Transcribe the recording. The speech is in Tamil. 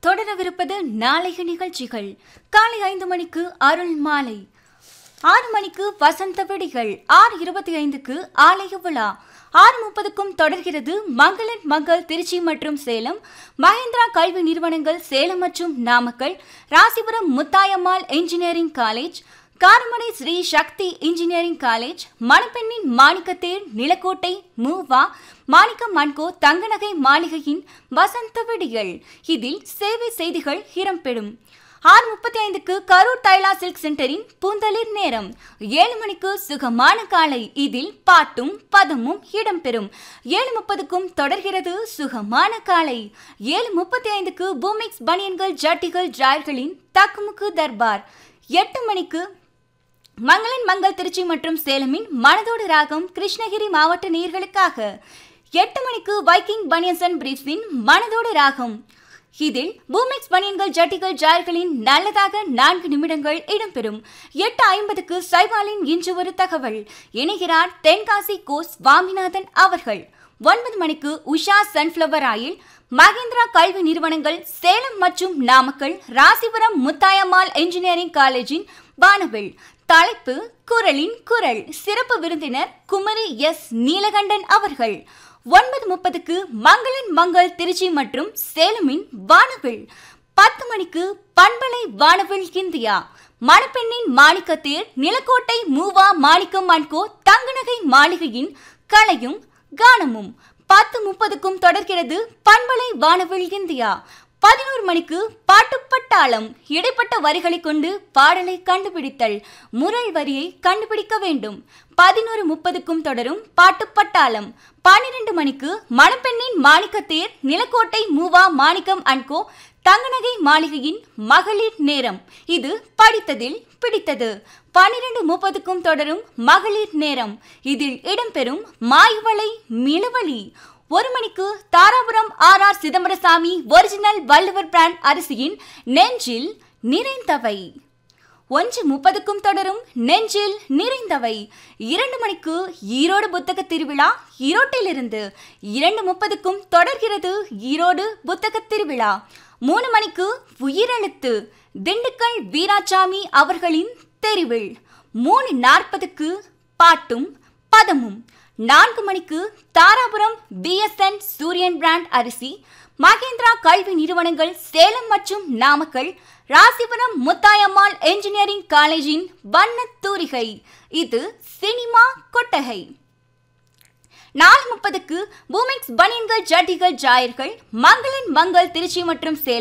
தொடரவிருப்பது நாளைய நிகழ்ச்சிகள் காலை ஐந்து மணிக்கு அருள் மாலை ஆறு மணிக்கு வசந்த வெடிகள் ஆறு இருபத்தி ஐந்துக்கு ஆலய விழா ஆறு முப்பதுக்கும் தொடர்கிறது மங்களன் மங்கள் திருச்சி மற்றும் சேலம் மஹேந்திரா கல்வி நிறுவனங்கள் சேலம் மற்றும் Namakkal Rasipuram Muthayammal engineering college Karamadai Sri Sakthi engineering college மணப்பெண்ணின் மாணிக்கத்தேர் நிலக்கோட்டை மூவா மாணிக்கம் மன்கோ தங்கநகை மாளிகையின் வசந்த வெடிகள் இதில் சேவை செய்திகள் இடம்பெறும் ஆறு முப்பத்தி ஐந்துக்கு கரூர் தைலா சில்க் சென்டரின் பூந்தளிர் நேரம் ஏழு மணிக்கு சுகமான காலை இதில் பாட்டும் பதமும் இடம்பெறும் ஏழு முப்பதுக்கும் தொடர்கிறது சுகமான காலை ஏழு முப்பத்தி ஐந்துக்கு பூமிக்ஸ் பனியன்கள் ஜட்டிகள் ஜாயர்களின் தக்குமுக்கு தர்பார் எட்டு மணிக்கு மங்களன் மங்கள் திருச்சி மற்றும் சேலமின் மனதோடு ராகம் கிருஷ்ணகிரி மாவட்ட நேர்களுக்காக எட்டு மணிக்கு வைக்கிங் பனியன்சன் பிரீஃப்ஸின் மனதோடு ராகம் இதில் பூமிக்ஸ் பனியன்கள் ஜட்டிகள் ஜாயர்களின் நல்லதாக நான்கு நிமிடங்கள் இடம்பெறும் எட்டு ஐம்பதுக்கு சைவாலின் இன்று ஒரு தகவல் இணைகிறார் தென்காசி கோ சுவாமிநாதன் அவர்கள் ஒன்பது மணிக்கு உஷா சன்ஃப்ளவர் ஆயில் மகேந்திரா கல்வி நிறுவனங்கள் சேலம் மற்றும் நாமக்கல் ராசிபுரம் முத்தாயம்மாள் இன்ஜினியரிங் காலேஜின் வானவில் தலைப்பு குரலின் குரல் சிறப்பு விருந்தினர் குமரி எஸ் நீலகண்டன் அவர்கள் ஒன்பது முப்பதுக்கு மங்களன் மங்கள் திருச்சி மற்றும் சேலமின் வானவில் பத்து மணிக்கு பண்பலை வானவில் இந்தியா மணப்பெண்ணின் மாணிக்கத்தேர் நிலக்கோட்டை மூவா மாணிக்கம் அன்கோ தங்கநகை மாளிகையின் கலையும் கானமும் பத்து முப்பதுக்கும் தொடர்கிறது பண்பலை வானவில் இந்தியா பதினோரு மணிக்கு பாட்டுப்பட்டாளம் இடைப்பட்ட வரிகளை கொண்டு பாடலை கண்டுபிடித்தல் முரள் வரியை கண்டுபிடிக்க வேண்டும் பதினோரு முப்பதுக்கும் தொடரும் பாட்டுப்பட்டாளம் பன்னிரண்டு மணிக்கு மணப்பெண்ணின் மாணிக்கத்தேர் நிலக்கோட்டை மூவா மாணிக்கம் அன்கோ தங்கநகை மாளிகையின் மகளிர் நேரம் இது படித்ததில் பிடித்தது பன்னிரண்டு முப்பதுக்கும் தொடரும் மகளிர் நேரம் இதில் இடம்பெறும் மாய்வளை மிளவழி ஒரு மணிக்கு Dharapuram R R Chidambarasamy original Valluvar brand அரிசியின் நெஞ்சில் நிறைந்தவை ஒன்று முப்பதுக்கும் தொடரும் நெஞ்சில் நிறைந்தவை இரண்டு மணிக்கு ஈரோடு புத்தக திருவிழா ஈரோட்டிலிருந்து இரண்டு முப்பதுக்கும் தொடர்கிறது ஈரோடு புத்தக திருவிழா மூணு மணிக்கு உயிரெழுத்து திண்டுக்கல் வீராசாமி அவர்களின் தெரிவில் மூணு நாற்பதுக்கு பாட்டும் பதமும் நான்கு மணிக்கு தாராபுரம் பிஎஸ்என் சூரியன் பிராண்ட் அரிசி மகேந்திரா கல்வி நிறுவனங்கள் சேலம் மற்றும் நாமக்கல் ராசிபுரம் முத்தாயம்மாள் என்ஜினியரிங் காலேஜின் வண்ணத் தூரிகை இது சினிமா கொட்டகை நாலு முப்பதுக்கு பூமிக்ஸ் பனியன்கள் ஜட்டிகள் ஜாயர்கள் மங்களன் மங்கள் திருச்சி மற்றும் சேலம்